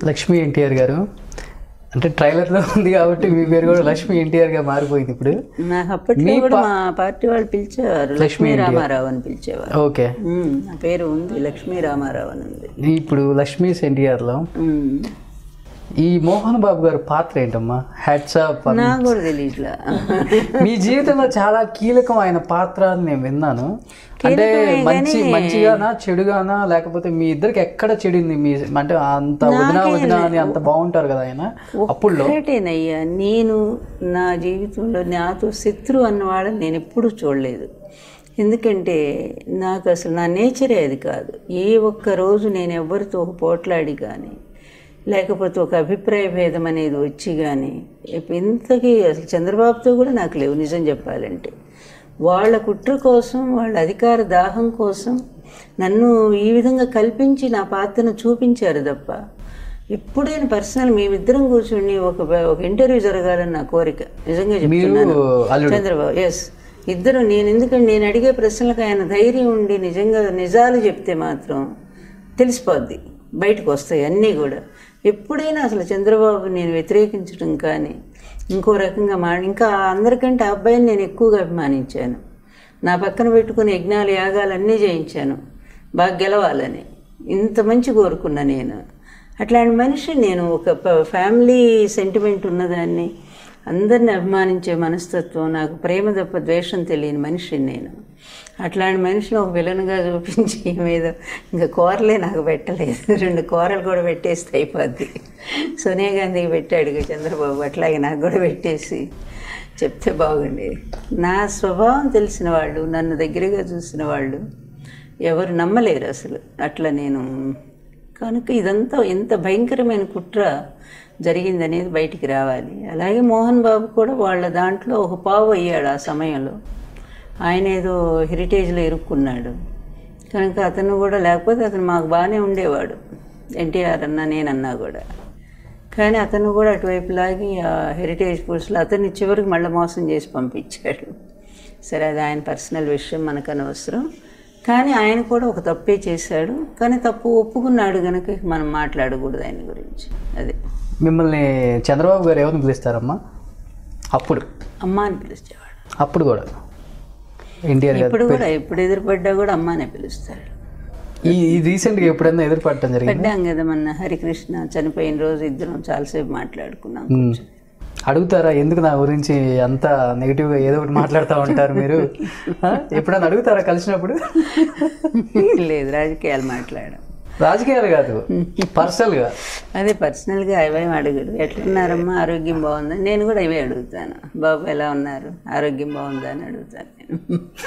లక్ష్మీ ఎన్టీఆర్ గారు అంటే ట్రైలర్లో ఉంది కాబట్టి మీ పేరు కూడా లక్ష్మీ ఎన్టీఆర్ గా మారిపోయింది ఇప్పుడు నాకు అప్పట్లో కూడా మా పార్టీ వాళ్ళు పిలిచేవారు లక్ష్మీ రామారావు అని పిలిచేవారు ఓకే ఉమ్, నా పేరు ఉంది లక్ష్మీ రామారావు అని ఉంది ఇప్పుడు లక్ష్మీ ఎన్టీఆర్లో ఉమ్, ఈ మోహన్ బాబు గారి పాత్ర ఏంటమ్మా హ్యాట్స్ ఆఫ్ నాకు కూడా తెలియట్లా మీ జీవితంలో చాలా కీలకమైన పాత్ర అని నేను విన్నాను అంటే మంచి మంచిగానా చెడుగానా లేకపోతే మీ ఇద్దరికి ఎక్కడ చెడింది మీ అంటే అంత వదిన వదిన అని అంత బాగుంటారు కదా ఆయన అప్పుడులో ఒకటేనయ్యా నేను నా జీవితంలో నాతో శత్రు అన్నవాళ్ళని నేను ఎప్పుడూ చూడలేదు ఎందుకంటే నాకు అసలు నా నేచరే అది కాదు ఏ ఒక్క రోజు నేను ఎవరితో ఒక పోట్లాడి కానీ లేకపోతే ఒక అభిప్రాయ భేదం అనేది వచ్చి కానీ ఇంతకీ అసలు చంద్రబాబుతో కూడా నాకు లేవు నిజం చెప్పాలంటే వాళ్ళ కుట్ర కోసం వాళ్ళ అధికార దాహం కోసం నన్ను ఈ విధంగా కల్పించి నా పాత్రను చూపించారు తప్ప ఎప్పుడైనా పర్సనల్ మేమిద్దరం కూర్చుని ఒక ఒక ఇంటర్వ్యూ జరగాలని నా కోరిక నిజంగా చెప్తున్నాను అల్లుడు. చంద్రబాబు ఎస్ ఇద్దరు నేను ఎందుకంటే నేను అడిగే ప్రశ్నలకు ఆయన ధైర్యం ఉండి నిజంగా నిజాలు చెప్తే మాత్రం తెలిసిపోద్ది బయటకు వస్తాయి అన్నీ కూడా ఎప్పుడైనా అసలు చంద్రబాబు నేను వ్యతిరేకించడం కానీ ఇంకో రకంగా మా ఇంకా అందరికంటే ఆ అబ్బాయిని నేను ఎక్కువగా అభిమానించాను నా పక్కన పెట్టుకుని యజ్ఞాలు యాగాలు అన్నీ చేయించాను బాగా గెలవాలని ఇంత మంచి కోరుకున్నా నేను అట్లాంటి మనిషి నేను ఒక ప- ఫ్యామిలీ సెంటిమెంట్ ఉన్నదాన్ని అందరిని అభిమానించే మనస్తత్వం నాకు ప్రేమ తప్ప ద్వేషం తెలియని మనిషిని నేను అట్లాంటి మనిషిని ఒక విలన్గా చూపించి మీద ఇంకా కూరలే నాకు పెట్టలేదు రెండు కూరలు కూడా పెట్టేస్తే అయిపోద్ది సోనియా గాంధీకి పెట్టాడు ఇక చంద్రబాబు అట్లాగే నాకు కూడా పెట్టేసి చెప్తే బాగుండేది నా స్వభావం తెలిసిన వాళ్ళు నన్ను దగ్గరగా చూసిన వాళ్ళు ఎవరు నమ్మలేరు అసలు అట్లా నేను కనుక ఇదంతా ఎంత భయంకరమైన కుట్ర జరిగిందనేది బయటికి రావాలి అలాగే మోహన్ బాబు కూడా వాళ్ళ దాంట్లో ఒక పావు అయ్యాడు ఆ సమయంలో ఆయన ఏదో హెరిటేజ్లో ఇరుక్కున్నాడు కనుక అతను కూడా లేకపోతే అతను మాకు బాగానే ఉండేవాడు ఎన్టీఆర్ అన్న నేనన్నా కూడా కానీ అతను కూడా అటువైపు లాగి ఆ హెరిటేజ్ ఫుడ్స్లో అతన్ని చివరికి మళ్ళీ మోసం చేసి పంపించాడు సరే అది ఆయన పర్సనల్ విషయం మనకు అనవసరం కానీ ఆయన కూడా ఒక తప్పే చేశాడు కానీ తప్పు ఒప్పుకున్నాడు కనుక మనం మాట్లాడకూడదు ఆయన గురించి అదే మిమ్మల్ని చంద్రబాబు గారు ఎవరిని పిలుస్తారమ్మా అప్పుడు అమ్మ అని పిలిచేవాడు అప్పుడు కూడా ఎన్టీఆర్ గారు ఇప్పుడు కూడా ఎప్పుడు ఎదురుపడ్డా కూడా అమ్మానే పిలుస్తాడు ఈ ఈ రీసెంట్గా ఎప్పుడైనా ఎదురుపడటం జరిగింది పడ్డాం కదా మొన్న హరికృష్ణ చనిపోయిన రోజు ఇద్దరం చాలాసేపు మాట్లాడుకున్నాం అడుగుతారా ఎందుకు నా గురించి అంత నెగిటివ్గా ఏదో ఒకటి మాట్లాడుతూ ఉంటారు మీరు ఆ? ఎప్పుడైనా అడుగుతారా కలిసినప్పుడు లేదు రాజకీయాలు మాట్లాడడం రాజకీయాలు కాదు పర్సనల్గా అదే పర్సనల్గా అవేం అడుగుడు ఎట్లున్నారమ్మా ఆరోగ్యం బాగుందా నేను కూడా ఇవే అడుగుతాను బాబు ఎలా ఉన్నారు ఆరోగ్యం బాగుందా అని అడుగుతాను నేను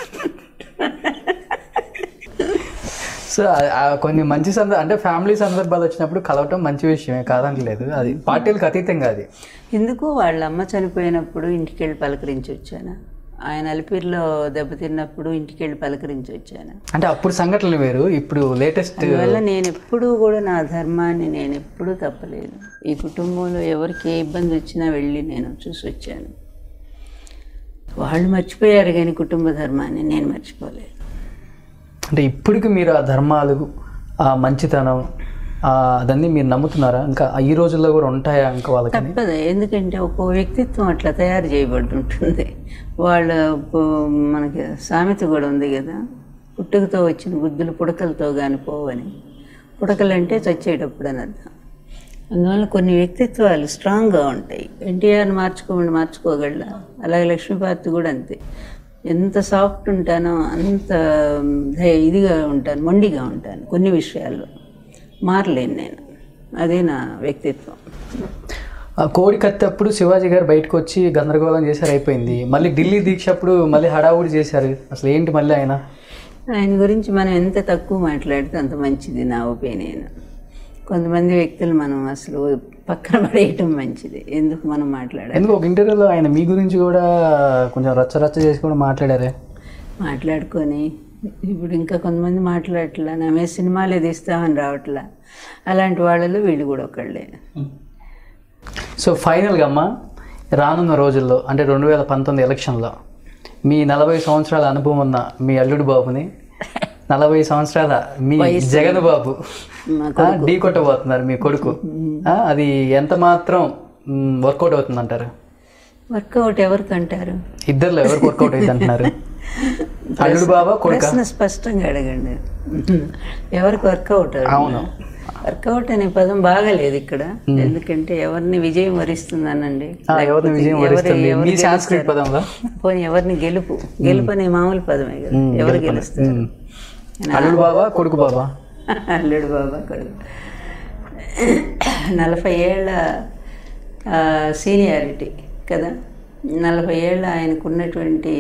సో ఆ- ఆ కొన్ని మంచి సంద అంటే ఫ్యామిలీ సందర్భాలు వచ్చినప్పుడు కలవటం మంచి విషయమే కాదనలేదు అది పార్టీలకు అతీతంగా అది ఎందుకు వాళ్ళ అమ్మ చనిపోయినప్పుడు ఇంటికి వెళ్ళి పలకరించి వచ్చాను ఆయన అలిపిరిలో దెబ్బతిన్నప్పుడు ఇంటికి వెళ్ళి పలకరించి వచ్చాను అంటే అప్పుడు సంఘటనలు వేరు ఇప్పుడు లేటెస్ట్ అందువల్ల నేను ఎప్పుడూ కూడా నా ధర్మాన్ని నేను ఎప్పుడూ తప్పలేదు ఈ కుటుంబంలో ఎవరికి ఏ ఇబ్బంది వచ్చినా వెళ్ళి నేను చూసి వచ్చాను వాళ్ళు మర్చిపోయారు కానీ కుటుంబ ధర్మాన్ని నేను మర్చిపోలేదు అంటే ఇప్పటికి మీరు ఆ ధర్మాలు ఆ మంచితనం ఆ అదన్నీ మీరు నమ్ముతున్నారా ఇంకా ఈ రోజుల్లో కూడా ఉంటాయా ఇంకా వాళ్ళకి తప్పదు ఎందుకంటే ఒక్కో వ్యక్తిత్వం అట్లా తయారు చేయబడుతుంటుంది వాళ్ళ ప- మనకి సామెత కూడా ఉంది కదా పుట్టుకతో వచ్చిన బుద్ధులు పుడకలతో కానీ పోవని పుడకలంటే చచ్చేటప్పుడు అని అర్థం అందువల్ల కొన్ని వ్యక్తిత్వాలు స్ట్రాంగ్గా ఉంటాయి ఎన్టీఆర్ని మార్చుకోమని మార్చుకోగల అలాగే లక్ష్మీపార్తి కూడా అంతే ఎంత సాఫ్ట్ ఉంటానో అంత ధై- ఇదిగా ఉంటాను మొండిగా ఉంటాను కొన్ని విషయాల్లో మారలేను నేను అదే నా వ్యక్తిత్వం ఆ కోడి కత్తప్పుడు శివాజీ గారు బయటకు వచ్చి గందరగోళం చేశారు అయిపోయింది మళ్ళీ ఢిల్లీ దీక్ష అప్పుడు మళ్ళీ హడావుడి చేశారు అసలు ఏంటి మళ్ళీ ఆయన ఆయన గురించి మనం ఎంత తక్కువ మాట్లాడితే అంత మంచిది నా ఒపీనియన్ కొంతమంది వ్యక్తులు మనం అసలు పక్కన పడేయటం మంచిది ఎందుకు మనం మాట్లాడాలి ఎందుకు ఒక ఇంటర్వ్యూలో ఆయన మీ గురించి కూడా కొంచెం రచ్చ రచ్చ చేసి కూడా మాట్లాడారే మాట్లాడుకొని ఇప్పుడు ఇంకా కొంతమంది మాట్లాడట్లా నా మీద సినిమాలే తీస్తామని రావట్లా అలాంటి వాళ్ళలో వీళ్ళు కూడా ఒకళ్ళే సో ఫైనల్గా అమ్మ రానున్న రోజుల్లో అంటే రెండు వేల పంతొమ్మిది ఎలక్షన్లో మీ నలభై సంవత్సరాల అనుభవం ఉన్న మీ అల్లుడు బాబుని నలభై సంవత్సరాల మీ జగన్ బాబు మా ఢీ కొట్టబోతున్నారు మీ కొడుకు ఆ, అది ఎంత మాత్రం వర్కౌట్ అవుతుంది అంటారు వర్కౌట్ ఎవరికి అంటారు ఇద్దరులో ఎవరికి వర్కౌట్ అయింది అంటున్నారు అల్లుడు బాబా కొడుక ప్రశ్న స్పష్టంగా అడగండి ఎవరికి వర్కౌట్ అవును వర్కౌట్ అనే పదం బాగాలేదు ఇక్కడ ఎందుకంటే ఎవరిని విజయం వరిస్తుందనండి ఆ, ఎవరిని విజయం వరిస్తుంది మీ సాంస్కృతిక పదంలో పోనీ ఎవరిని గెలుపు గెలుపు అనే మామూలు పదమే కదా ఎవరు గెలుస్తారు ఉమ్. అల్లుడు బాబా కొడుకు బాబా అల్లుడు బాబా కొడుకు నలభై ఏళ్ళ సీనియారిటీ కదా నలభై ఏళ్ళ ఆయనకున్నటువంటి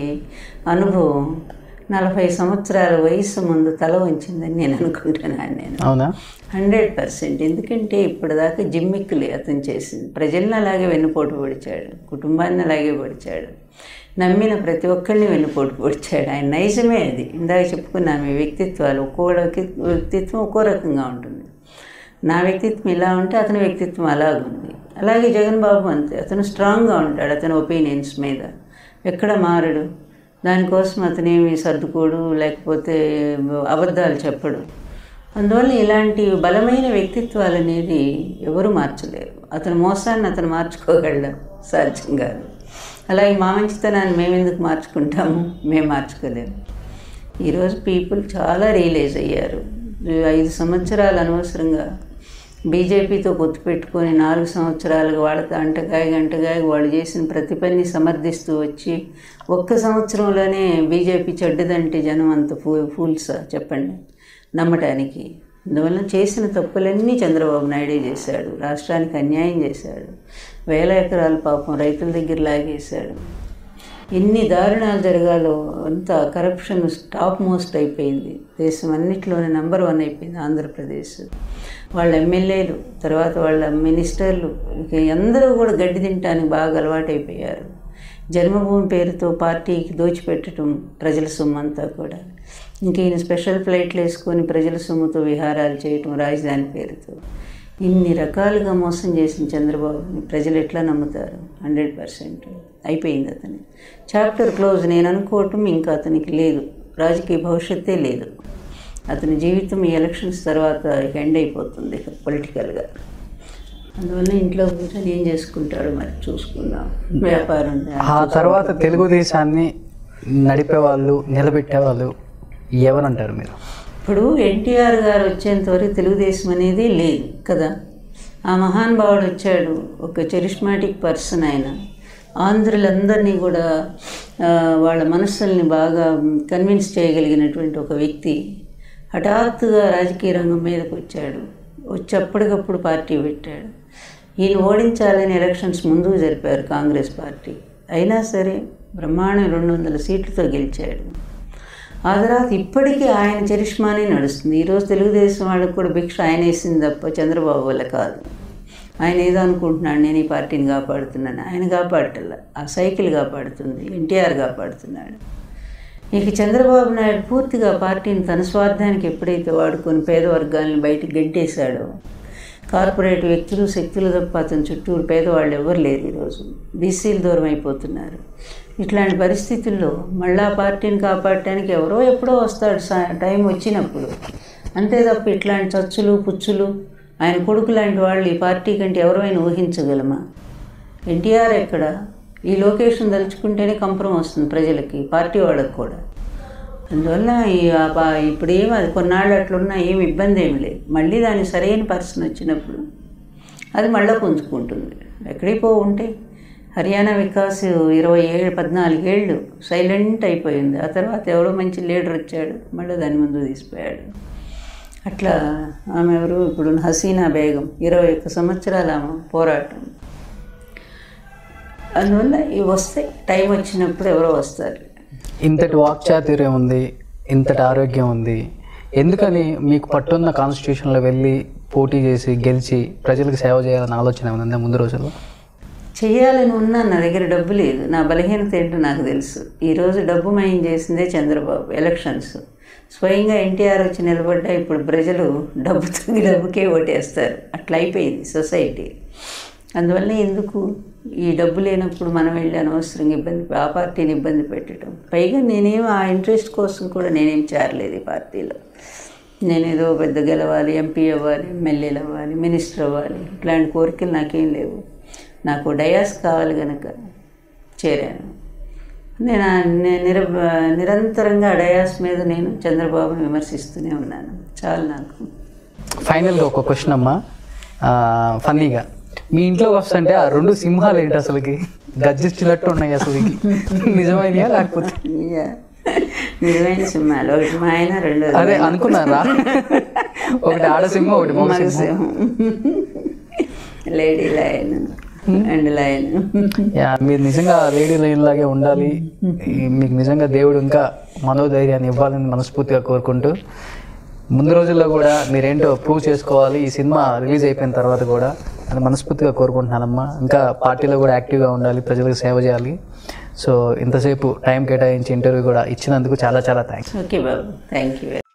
అనుభవం నలభై సంవత్సరాల వయసు ముందు తల వంచిందని నేను అనుకుంటున్నాను నేను అవునా హండ్రెడ్ పర్సెంట్ ఎందుకంటే ఇప్పటిదాకా జిమ్మిక్కులే అతను చేసింది ప్రజలను అలాగే వెన్నుపోటు పొడిచాడు కుటుంబాన్ని అలాగే పొడిచాడు నమ్మిన ప్రతి ఒక్కరిని వెన్నుపోటు పొడిచాడు ఆయన నైజమే అది ఇందాక చెప్పుకున్నాము ఈ వ్యక్తిత్వాలు ఒక్కో వ్యక్తి- వ్యక్తిత్వం ఒక్కో రకంగా ఉంటుంది నా వ్యక్తిత్వం ఇలా ఉంటే అతని వ్యక్తిత్వం అలాగుంది అలాగే జగన్ బాబు అంతే అతను స్ట్రాంగ్గా ఉంటాడు అతని ఒపీనియన్స్ మీద ఎక్కడ మారడు దానికోసం అతనేమి సర్దుకోడు లేకపోతే అబద్ధాలు చెప్పడు అందువల్ల ఇలాంటి బలమైన వ్యక్తిత్వాలు అనేది ఎవరు మార్చలేరు అతని మోసాన్ని అతను మార్చుకోగలడు సాధ్యం కాదు అలాగే మా మంచితనాన్ని మేము ఎందుకు మార్చుకుంటాము మేము మార్చుకోలేము ఈరోజు పీపుల్ చాలా రియలైజ్ అయ్యారు ఈ ఐదు సంవత్సరాలు అనవసరంగా బీజేపీతో పొత్తు పెట్టుకొని నాలుగు సంవత్సరాలుగా వాళ్ళతో అంటకాయ గంటకాయ వాళ్ళు చేసిన ప్రతి పని సమర్థిస్తూ వచ్చి ఒక్క సంవత్సరంలోనే బీజేపీ చెడ్డదంటే జనం అంత ఫూ ఫూల్సా చెప్పండి నమ్మటానికి అందువల్ల చేసిన తప్పులన్నీ చంద్రబాబు నాయుడే చేశాడు రాష్ట్రానికి అన్యాయం చేశాడు వేల ఎకరాల పాపం రైతుల దగ్గర లాగేశాడు ఎన్ని దారుణాలు జరగాలో అంత కరప్షన్ టాప్ మోస్ట్ అయిపోయింది దేశం అన్నిట్లోనే నెంబర్ వన్ అయిపోయింది ఆంధ్రప్రదేశ్ వాళ్ళ ఎమ్మెల్యేలు తర్వాత వాళ్ళ మినిస్టర్లు ఇక అందరూ కూడా గడ్డి తినటానికి బాగా అలవాటైపోయారు జన్మభూమి పేరుతో పార్టీకి దోచిపెట్టడం ప్రజల సొమ్ము అంతా కూడా ఇంక ఈయన స్పెషల్ ఫ్లైట్లు వేసుకొని ప్రజల సొమ్ముతో విహారాలు చేయటం రాజధాని పేరుతో ఇన్ని రకాలుగా మోసం చేసిన చంద్రబాబుని ప్రజలు ఎట్లా నమ్ముతారు హండ్రెడ్ పర్సెంట్ అయిపోయింది అతని చాప్టర్ క్లోజ్ నేను అనుకోవటం ఇంకా అతనికి లేదు రాజకీయ భవిష్యత్తే లేదు అతని జీవితం ఈ ఎలక్షన్స్ తర్వాత ఇక ఎండ్ అయిపోతుంది ఇక పొలిటికల్గా అందువల్ల ఇంట్లో కూర్చొని ఏం చేసుకుంటాడో మరి చూసుకుందాం వ్యాపారం ఆ తర్వాత తెలుగుదేశాన్ని నడిపే వాళ్ళు నిలబెట్టే వాళ్ళు ఎవరంటారు మీరు ఇప్పుడు ఎన్టీఆర్ గారు వచ్చేంత వరకు తెలుగుదేశం అనేది లేదు కదా ఆ మహానుభావుడు వచ్చాడు ఒక చెరిష్మాటిక్ పర్సన్ ఆయన ఆంధ్రులందరినీ కూడా ఆ, వాళ్ళ మనస్సుల్ని బాగా కన్విన్స్ చేయగలిగినటువంటి ఒక వ్యక్తి హఠాత్తుగా రాజకీయ రంగం మీదకి వచ్చాడు వచ్చి అప్పటికప్పుడు పార్టీ పెట్టాడు ఈయన ఓడించాలని ఎలక్షన్స్ ముందుకు జరిపారు కాంగ్రెస్ పార్టీ అయినా సరే బ్రహ్మాండం రెండు వందల సీట్లతో గెలిచాడు ఆ తర్వాత ఇప్పటికీ ఆయన చరిష్మానే నడుస్తుంది ఈరోజు తెలుగుదేశం వాళ్ళకి కూడా భిక్ష ఆయన వేసింది తప్ప చంద్రబాబు వల్ల కాదు ఆయన ఏదో అనుకుంటున్నాడు నేను ఈ పార్టీని కాపాడుతున్నాను ఆయన కాపాడటల్లా ఆ సైకిల్ కాపాడుతుంది ఎన్టీఆర్ కాపాడుతున్నాడు ఇక చంద్రబాబు నాయుడు పూర్తిగా పార్టీని తన స్వార్థానికి ఎప్పుడైతే వాడుకొని పేద వర్గాలను బయటికి గెంటేశాడో కార్పొరేట్ వ్యక్తులు శక్తులు తప్ప అతని చుట్టూరు పేదవాళ్ళు ఎవరు లేరు ఈరోజు బీసీలు దూరం అయిపోతున్నారు ఇట్లాంటి పరిస్థితుల్లో మళ్ళా పార్టీని కాపాడటానికి ఎవరో ఎప్పుడో వస్తాడు సా- టైం వచ్చినప్పుడు అంతే తప్ప ఇట్లాంటి చచ్చులు పుచ్చులు ఆయన కొడుకు లాంటి వాళ్ళు ఈ పార్టీ కంటే ఎవరైనా ఊహించగలమా ఎన్టీఆర్ ఎక్కడ ఈ లొకేషన్ తలుచుకుంటేనే కంపరం వస్తుంది ప్రజలకి పార్టీ వాళ్ళకి కూడా అందువల్ల ఈ ఆ పా- ఇప్పుడు ఏం అది కొన్నాళ్ళు అట్లున్నా ఏమి ఇబ్బంది ఏమి లేదు మళ్ళీ దాని సరైన పర్సన్ వచ్చినప్పుడు అది మళ్ళీ పుంజుకుంటుంది ఎక్కడికి పో ఉంటే హర్యానా వికాస్ ఇరవై ఏళ్ళు పద్నాలుగేళ్ళు సైలెంట్ అయిపోయింది ఆ తర్వాత ఎవరో మంచి లీడర్ వచ్చాడు మళ్ళీ దాని ముందు తీసిపోయాడు అట్లా ఆమె ఎవరు ఇప్పుడు హసీనా బేగం ఇరవై ఒక్క సంవత్సరాల ఆమె పోరాటం అందువల్ల ఇవి వస్తాయి టైం వచ్చినప్పుడు ఎవరో వస్తారు ఇంతటి వాక్చాతుర్యం ఉంది ఇంతటి ఆరోగ్యం ఉంది ఎందుకని మీకు పట్టున్న కాన్స్టిట్యూషన్లో వెళ్ళి పోటీ చేసి గెలిచి ప్రజలకు సేవ చేయాలని ఆలోచన ఏమైనా ఉందా ముందు రోజుల్లో చేయాలని ఉన్నా నా దగ్గర డబ్బు లేదు నా బలహీనత ఏంటో నాకు తెలుసు ఈరోజు డబ్బు మయం చేసిందే చంద్రబాబు ఎలక్షన్స్ స్వయంగా ఎన్టీఆర్ వచ్చి నిలబడ్డా ఇప్పుడు ప్రజలు డబ్బుతో డబ్బుకే ఓటేస్తారు అట్లా అయిపోయింది సొసైటీ అందువల్ల ఎందుకు ఈ డబ్బు లేనప్పుడు మనం వెళ్ళి అనవసరంగా ఇబ్బంది ఆ పార్టీని ఇబ్బంది పెట్టడం పైగా నేనేం ఆ ఇంట్రెస్ట్ కోసం కూడా నేనేం చేరలేదు ఈ పార్టీలో నేను ఏదో పెద్ద గెలవాలి ఎంపీ అవ్వాలి ఎమ్మెల్యేలు అవ్వాలి మినిస్టర్ అవ్వాలి ఇట్లాంటి కోరికలు నాకేం లేవు నాకు డయాస్ కావాలి కనుక చేరాను నేను ఆ ని- నిర నిరంతరంగా ఆ డయాస్ మీద నేను చంద్రబాబును విమర్శిస్తూనే ఉన్నాను చాలు నాకు ఫైనల్గా ఒక క్వశ్చన్ అమ్మా ఆ, ఫన్నీగా మీ ఇంట్లోకి వస్తుంటే ఆ రెండు సింహాలు ఏంటి అసలుకి గర్జించినట్టు ఉన్నాయి అసలుకి నిజమైనయా లేకపోతే ఇయ్య. నిజమైన సింహాలు ఒకటి మా ఆయన రెండు అదే అనుకున్నారా ఒకటి ఆడసింహం ఒకటి మగ సింహం మగసింహం lady lion and lion yeah, మీరు నిజంగా లేడీ లైన్ లాగే ఉండాలి ఈ- మీకు నిజంగా దేవుడు ఇంకా మనోధైర్యాన్ని ఇవ్వాలని మనస్ఫూర్తిగా కోరుకుంటూ ముందు రోజుల్లో కూడా మీరేంటో ప్రూవ్ చేసుకోవాలి ఈ సినిమా రిలీజ్ అయిపోయిన తర్వాత కూడా అని మనస్ఫూర్తిగా కోరుకుంటున్నానమ్మా ఇంకా పార్టీలో కూడా యాక్టివ్గా ఉండాలి ప్రజలకు సేవ చేయాలి సో ఇంతసేపు టైం కేటాయించి ఇంటర్వ్యూ కూడా ఇచ్చినందుకు చాలా చాలా థ్యాంక్స్ ఓకే బాబు థ్యాంక్ యూ